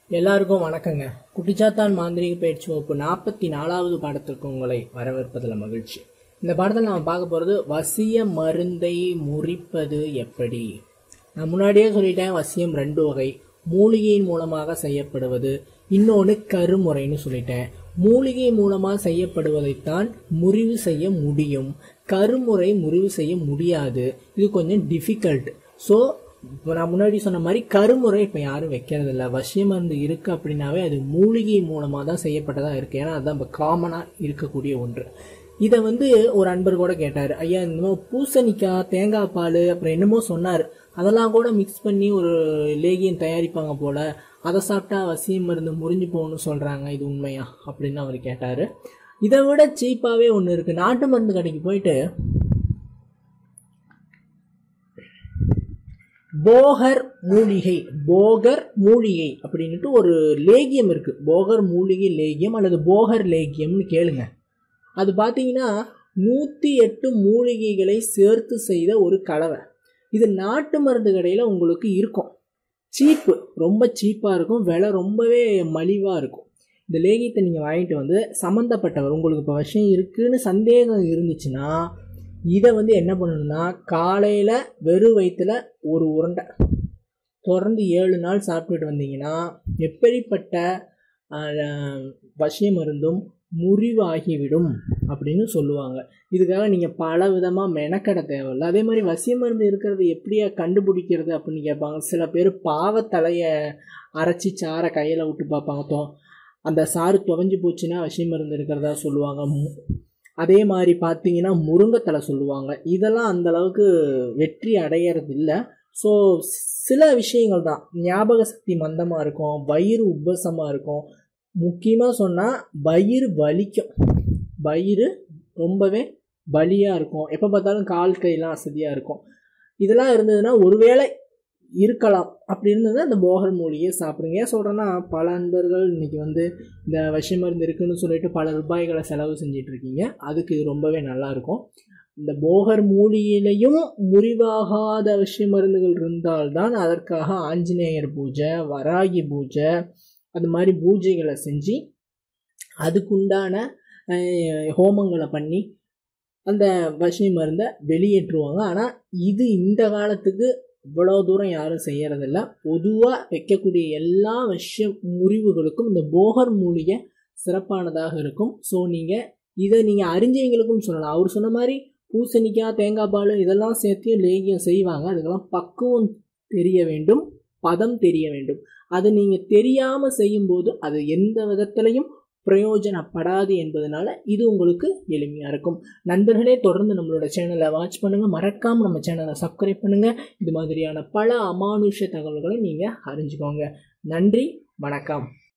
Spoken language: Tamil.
எல்லாருக்கும் வணக்கங்க குட்டிச்சாத்தான் மாந்திரிக பயிற்சி வகுப்பு நாற்பத்தி நாலாவது பாடத்திற்கு உங்களை வரவேற்பதில் மகிழ்ச்சி இந்த பாடத்தில் நம்ம பார்க்க போகிறது வசிய மருந்தை முறிப்பது எப்படி நான் முன்னாடியே சொல்லிட்டேன் வசியம் ரெண்டு வகை மூலிகையின் மூலமாக செய்யப்படுவது இன்னொன்று கருமுறைன்னு சொல்லிட்டேன் மூலிகை மூலமாக செய்யப்படுவதைத்தான் முறிவு செய்ய முடியும் கருமுறை முறிவு செய்ய முடியாது இது கொஞ்சம் டிஃபிகல்ட் ஸோ இப்போ நான் முன்னாடி சொன்ன மாதிரி கருமுறை இப்போ யாரும் வைக்கிறது இல்லை வசிய மருந்து இருக்குது அப்படின்னாவே அது மூலிகை மூலமாக தான் செய்யப்பட்டதாக இருக்குது ஏன்னா அதுதான் இப்போ காமனாக இருக்கக்கூடிய ஒன்று இதை வந்து ஒரு அன்பர் கூட கேட்டார் ஐயா இந்த மாதிரி பூசணிக்காய் தேங்காய் பால் அப்புறம் என்னமோ சொன்னார் அதெல்லாம் கூட மிக்ஸ் பண்ணி ஒரு லேகியம் தயாரிப்பாங்க போல அதை சாப்பிட்டா வசிய மருந்து முறிஞ்சு போகணும்னு சொல்கிறாங்க இது உண்மையா அப்படின்னு அவர் கேட்டார் இதை விட சீப்பாகவே ஒன்று இருக்குது நாட்டு மருந்து கடைக்கு போயிட்டு போகர் மூலிகை போகர் மூலிகை அப்படின்ட்டு ஒரு லேகியம் இருக்கு போகர் மூலிகை லேகியம் அல்லது போகர் லேகியம்னு கேளுங்க அது பார்த்தீங்கன்னா நூற்றி எட்டு மூலிகைகளை சேர்த்து செய்த ஒரு கலவை இது நாட்டு மருந்து கடையில் உங்களுக்கு இருக்கும் சீப்பு ரொம்ப சீப்பாக இருக்கும் விலை ரொம்பவே மலிவாக இருக்கும் இந்த லேகியத்தை நீங்கள் வாங்கிட்டு வந்து சம்மந்தப்பட்டவர் உங்களுக்கு இப்போ விஷயம் இருக்குன்னு சந்தேகம் இருந்துச்சுன்னா இதை வந்து என்ன பண்ணணும்னா காலையில் வெறும் வயிற்றுல ஒரு உருண்டை தொடர்ந்து ஏழு நாள் சாப்பிட்டுட்டு வந்தீங்கன்னா எப்படிப்பட்ட வசிய மருந்தும் முறிவாகிவிடும் அப்படின்னு சொல்லுவாங்க இதுக்காக நீங்கள் பல விதமாக மெனக்கட தேவையில்லை அதே மாதிரி வசிய மருந்து இருக்கிறது எப்படியா கண்டுபிடிக்கிறது அப்படின்னு கேட்பாங்க சில பேர் பாவத்தலையை அரைச்சி சாரை கையில் விட்டு பார்ப்பாங்க தோ அந்த சாறு துவஞ்சி போச்சுன்னா வசிய மருந்து இருக்கிறதா சொல்லுவாங்க அதே மாதிரி பார்த்தீங்கன்னா முருங்கைத்தலை சொல்லுவாங்க இதெல்லாம் அந்த அளவுக்கு வெற்றி அடையிறது இல்லை ஸோ சில விஷயங்கள் தான் ஞாபக சக்தி மந்தமாக இருக்கும் வயிறு உப்பசமாக இருக்கும் முக்கியமாக சொன்னால் வயிறு வலிக்கும் வயிறு ரொம்பவே வலியாக இருக்கும் எப்போ பார்த்தாலும் கால் கையெல்லாம் அசதியாக இருக்கும் இதெல்லாம் இருந்ததுன்னா ஒருவேளை இருக்கலாம் அப்படி இருந்ததுன்னா அந்த போகர் மூலிகையை சாப்பிடுங்க ஏன் சொல்கிறேன்னா பல அன்பர்கள் இன்றைக்கி வந்து இந்த விஷ மருந்து இருக்குன்னு சொல்லிட்டு பல ரூபாய்களை செலவு செஞ்சிட்டு இருக்கீங்க அதுக்கு இது ரொம்பவே நல்லாயிருக்கும் இந்த போகர் மூலிகையிலையும் முறிவாகாத விஷ மருந்துகள் இருந்தால்தான் அதற்காக ஆஞ்சநேயர் பூஜை வராகி பூஜை அது மாதிரி பூஜைகளை செஞ்சு அதுக்குண்டான ஹோமங்களை பண்ணி அந்த வசி மருந்தை வெளியேற்றுவாங்க ஆனால் இது இந்த காலத்துக்கு இவ்வளோ தூரம் யாரும் செய்யறதில்ல பொதுவாக வைக்கக்கூடிய எல்லா விஷ முறிவுகளுக்கும் இந்த போகர் மூலிகை சிறப்பானதாக இருக்கும் ஸோ நீங்கள் இதை நீங்கள் அறிஞ்சவங்களுக்கும் சொல்லலாம் அவர் சொன்ன மாதிரி பூசணிக்காய் தேங்காய் பால் இதெல்லாம் சேர்த்து லேகியம் செய்வாங்க அதுக்கெல்லாம் பக்குவம் தெரிய வேண்டும் பதம் தெரிய வேண்டும் அது நீங்கள் தெரியாமல் செய்யும்போது அது எந்த விதத்திலையும் பிரயோஜனப்படாது என்பதனால இது உங்களுக்கு எளிமையாக இருக்கும் நண்பர்களே தொடர்ந்து நம்மளோட சேனலை வாட்ச் பண்ணுங்கள் மறக்காமல் நம்ம சேனலை சப்ஸ்கிரைப் பண்ணுங்கள் இது மாதிரியான பல அமானுஷ தகவல்களை நீங்கள் அறிஞ்சுக்கோங்க நன்றி வணக்கம்